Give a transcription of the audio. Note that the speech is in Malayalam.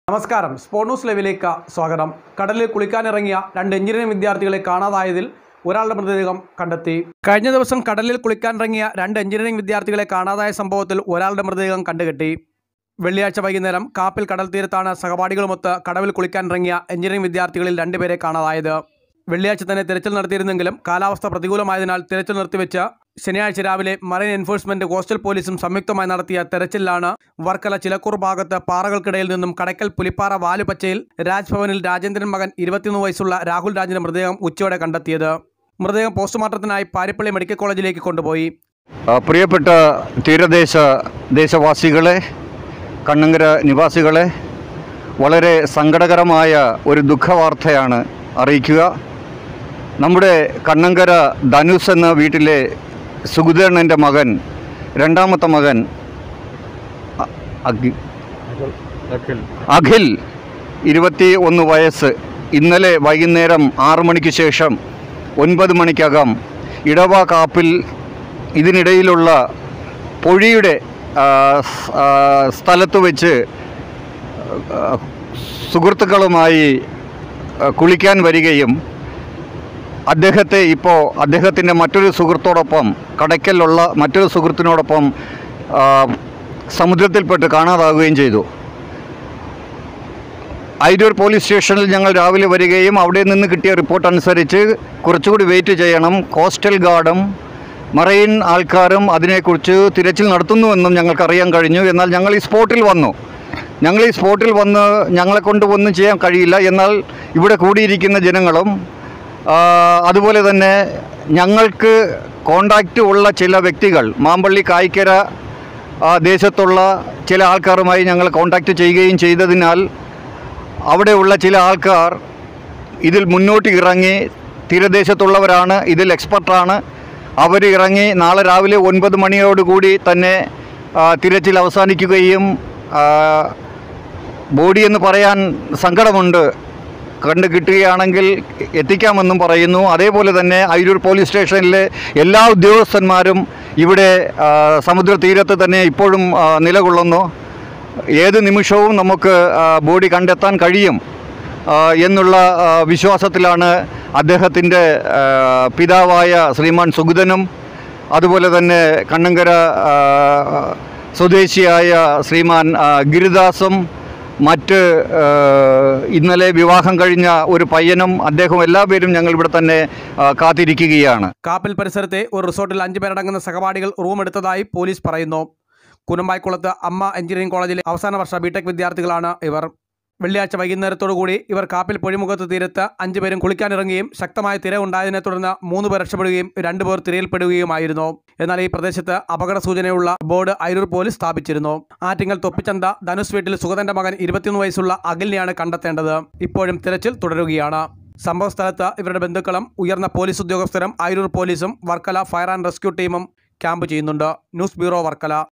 നമസ്കാരം സ്പോർട് ന്യൂസ് ലൈവിലേക്ക് സ്വാഗതം കടലിൽ കുളിക്കാനിറങ്ങിയ രണ്ട് എഞ്ചിനീയറിംഗ് വിദ്യാർത്ഥികളെ കാണാതായതിൽ ഒരാളുടെ മൃതദേഹം കണ്ടെത്തി കഴിഞ്ഞ ദിവസം കടലിൽ കുളിക്കാനിറങ്ങിയ രണ്ട് എഞ്ചിനീയറിംഗ് വിദ്യാർത്ഥികളെ കാണാതായ സംഭവത്തിൽ ഒരാളുടെ മൃതദേഹം കണ്ടുകെട്ടി വെള്ളിയാഴ്ച വൈകുന്നേരം കാപ്പിൽ കടൽ തീരത്താണ് സഹപാഠികളുമൊത്ത് കടവിൽ കുളിക്കാനിറങ്ങിയ എഞ്ചിനീയറിംഗ് വിദ്യാർത്ഥികളിൽ രണ്ടുപേരെ കാണാതായത് വെള്ളിയാഴ്ച തന്നെ തിരച്ചിൽ നടത്തിയിരുന്നെങ്കിലും കാലാവസ്ഥ പ്രതികൂലമായതിനാൽ തിരച്ചിൽ നിർത്തിവെച്ച് ശനിയാഴ്ച രാവിലെ മറൈൻ എൻഫോഴ്സ്മെന്റ് കോസ്റ്റൽ പോലീസും സംയുക്തമായി നടത്തിയ തെരച്ചിലാണ് വർക്കല ചിലക്കൂർ ഭാഗത്ത് പാറകൾക്കിടയിൽ നിന്നും കടയ്ക്കൽ പുലിപ്പാറ വാലുപച്ചയിൽ രാജ്ഭവനിൽ രാജേന്ദ്രൻ മകൻ ഇരുപത്തിയൊന്ന് വയസ്സുള്ള രാഹുൽ രാജിന്റെ മൃതദേഹം ഉച്ചയോടെ കണ്ടെത്തിയത് മൃതദേഹം പോസ്റ്റ്മോർട്ടത്തിനായി പാരിപ്പള്ളി മെഡിക്കൽ കോളേജിലേക്ക് കൊണ്ടുപോയി ആ, പ്രിയപ്പെട്ട തീരദേശ ദേശവാസികളെ കണ്ണങ്കര നിവാസികളെ വളരെ സങ്കടകരമായ ഒരു ദുഃഖവാർത്തയാണ് അറിയിക്കുക നമ്മുടെ കണ്ണങ്കര ധനുസ് എന്ന വീട്ടിലെ സുഗുധേണൻ്റെ മകൻ രണ്ടാമത്തെ മകൻ അ- അഖി- അഖിൽ ഇരുപത്തി ഒന്ന് വയസ്സ് ഇന്നലെ വൈകുന്നേരം ആറു മണിക്ക് ശേഷം ഒൻപത് മണിക്കകം ഇടവ കാപ്പിൽ ഇതിനിടയിലുള്ള പൊഴിയുടെ ആ, സ്- ആ, സ്ഥലത്ത് വെച്ച് ആ, സുഹൃത്തുക്കളുമായി ആ, കുളിക്കാൻ വരികയും അദ്ദേഹത്തെ ഇപ്പോൾ അദ്ദേഹത്തിൻ്റെ മറ്റൊരു സുഹൃത്തോടൊപ്പം കടയ്ക്കലുള്ള മറ്റൊരു സുഹൃത്തിനോടൊപ്പം ആ, സമുദ്രത്തിൽപ്പെട്ട് കാണാതാവുകയും ചെയ്തു അയിരൂർ പോലീസ് സ്റ്റേഷനിൽ ഞങ്ങൾ രാവിലെ വരികയും അവിടെ നിന്ന് കിട്ടിയ റിപ്പോർട്ട് അനുസരിച്ച് കുറച്ചുകൂടി വെയിറ്റ് ചെയ്യണം കോസ്റ്റൽ ഗാർഡും മറൈൻ ആൾക്കാരും അതിനെക്കുറിച്ച് തിരച്ചിൽ നടത്തുന്നുവെന്നും ഞങ്ങൾക്കറിയാൻ കഴിഞ്ഞു എന്നാൽ ഞങ്ങൾ ഈ സ്പോട്ടിൽ വന്നു ഞങ്ങൾ ഈ സ്പോട്ടിൽ വന്ന് ഞങ്ങളെ കൊണ്ട് ഒന്നും ചെയ്യാൻ കഴിയില്ല എന്നാൽ ഇവിടെ കൂടിയിരിക്കുന്ന ജനങ്ങളും ആ, അതുപോലെ തന്നെ ഞങ്ങൾക്ക് കോണ്ടാക്റ്റ് ഉള്ള ചില വ്യക്തികൾ മാമ്പള്ളി കായ്ക്കര ആ, ദേശത്തുള്ള ചില ആൾക്കാരുമായി ഞങ്ങൾ കോണ്ടാക്റ്റ് ചെയ്യുകയും ചെയ്തതിനാൽ അവിടെയുള്ള ചില ആൾക്കാർ ഇതിൽ മുന്നോട്ട് ഇറങ്ങി തീരദേശത്തുള്ളവരാണ് ഇതിൽ എക്സ്പെർട്ടാണ് അവർ ഇറങ്ങി നാളെ രാവിലെ ഒൻപത് മണിയോടുകൂടി തന്നെ ആ, തിരച്ചിൽ അവസാനിക്കുകയും ആ, ബോഡി എന്ന് പറയാൻ സങ്കടമുണ്ട് കണ്ട് കിട്ടുകയാണെങ്കിൽ എത്തിക്കാമെന്നും പറയുന്നു അതേപോലെ തന്നെ അയിരൂർ പോലീസ് സ്റ്റേഷനിലെ എല്ലാ ഉദ്യോഗസ്ഥന്മാരും ഇവിടെ ആ, സമുദ്ര തീരത്ത് തന്നെ ഇപ്പോഴും ആ, നിലകൊള്ളുന്നു ഏത് നിമിഷവും നമുക്ക് ആ, ബോഡി കണ്ടെത്താൻ കഴിയും ആ, എന്നുള്ള ആ, വിശ്വാസത്തിലാണ് അദ്ദേഹത്തിൻ്റെ ആ, പിതാവായ ശ്രീമാൻ സുഗതനും അതുപോലെ തന്നെ കണ്ണങ്കര ആ, സ്വദേശിയായ ശ്രീമാൻ ആ, ഗിരിദാസും മറ്റ് ആ, ഇന്നലെ വിവാഹം കഴിഞ്ഞ ഒരു പയ്യനും അദ്ദേഹം എല്ലാവരും ഞങ്ങൾ ഇവിടെ തന്നെ ആ, കാത്തിരിക്കുകയാണ് കാപ്പിൽ പരിസരത്തെ ഒരു റിസോർട്ടിൽ അഞ്ചു പേരടങ്ങുന്ന സഹപാഠികൾ റൂം എടുത്തതായി പോലീസ് പറയുന്നു കുനമ്പായ്ക്കുളത്ത് അമ്മ എഞ്ചിനീയറിംഗ് കോളേജിലെ അവസാന വർഷ ബിടെക് വിദ്യാർത്ഥികളാണ് ഇവർ വെള്ളിയാഴ്ച വൈകുന്നേരത്തോടുകൂടി ഇവർ കാപ്പിൽ പൊഴിമുഖത്ത് തീരത്ത് അഞ്ചുപേരും കുളിക്കാനിറങ്ങുകയും ശക്തമായ തിര ഉണ്ടായതിനെ തുടർന്ന് മൂന്ന് പേർ രക്ഷപ്പെടുകയും രണ്ടുപേർ തിരയിൽപ്പെടുകയുമായിരുന്നു എന്നാൽ ഈ പ്രദേശത്ത് അപകട സൂചനയുള്ള ബോർഡ് അയിരൂർ പോലീസ് സ്ഥാപിച്ചിരുന്നു ആറ്റിങ്ങൽ തൊപ്പിച്ചന്ത ധനുഷ് വീട്ടിൽ സുഗതന്റെ മകൻ ഇരുപത്തിയൊന്ന് വയസ്സുള്ള അഖിലിനെയാണ് കണ്ടെത്തേണ്ടത് ഇപ്പോഴും തിരച്ചിൽ തുടരുകയാണ് സംഭവ സ്ഥലത്ത് ഇവരുടെ ബന്ധുക്കളും ഉയർന്ന പോലീസ് ഉദ്യോഗസ്ഥരും അയിരൂർ പോലീസും വർക്കല ഫയർ ആൻഡ് റെസ്ക്യൂ ടീമും ക്യാമ്പ് ചെയ്യുന്നുണ്ട് ന്യൂസ് ബ്യൂറോ വർക്കല